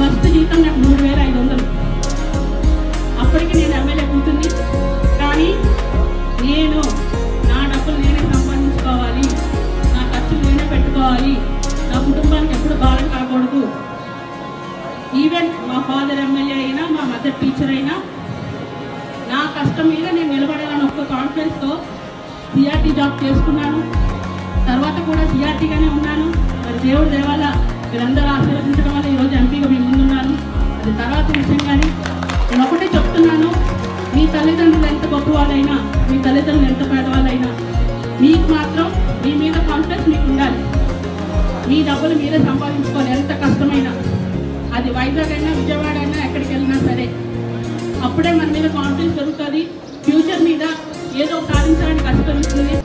first జీతం నాకు మూడు వేల ఐదు వందలు అప్పటికి నేను ఎమ్మెల్యే కూతుంది కానీ నేను నా డబ్బులు నేనే సంపాదించుకోవాలి నా ఖర్చులు నేనే పెట్టుకోవాలి నా కుటుంబానికి ఎప్పుడు భారం కాకూడదు ఈవెన్ మా ఫాదర్ ఎమ్మెల్యే అయినా మా మదర్ టీచర్ అయినా నా కష్టం మీద నేను నిలబడాలని ఒక్క కాన్ఫిడెన్స్తో సిఆర్టీ జాబ్ చేసుకున్నాను తర్వాత కూడా సిఆర్టీగానే ఉన్నాను మరి దేవుడు దేవాల మీరందరూ ఆశీర్వదించడం వల్ల ఈరోజు ఎంపీగా మీ ముందున్నాను అది తర్వాత విషయం కానీ నేను ఒకటే చెప్తున్నాను మీ తల్లిదండ్రులు ఎంత గొప్ప వాళ్ళైనా మీ తల్లిదండ్రులు ఎంత పేదవాళ్ళైనా మీకు మాత్రం మీ మీద కాన్ఫిడెన్స్ మీకు ఉండాలి మీ డబ్బులు మీరే సంపాదించుకోవాలి ఎంత కష్టమైనా అది వైజాగ్ అయినా విజయవాడ అయినా ఎక్కడికి వెళ్ళినా సరే అప్పుడే మన మీద కాన్ఫిడెన్స్ పెరుగుతుంది ఫ్యూచర్ మీద ఏదో సాధించడానికి కష్టం ఇస్తుంది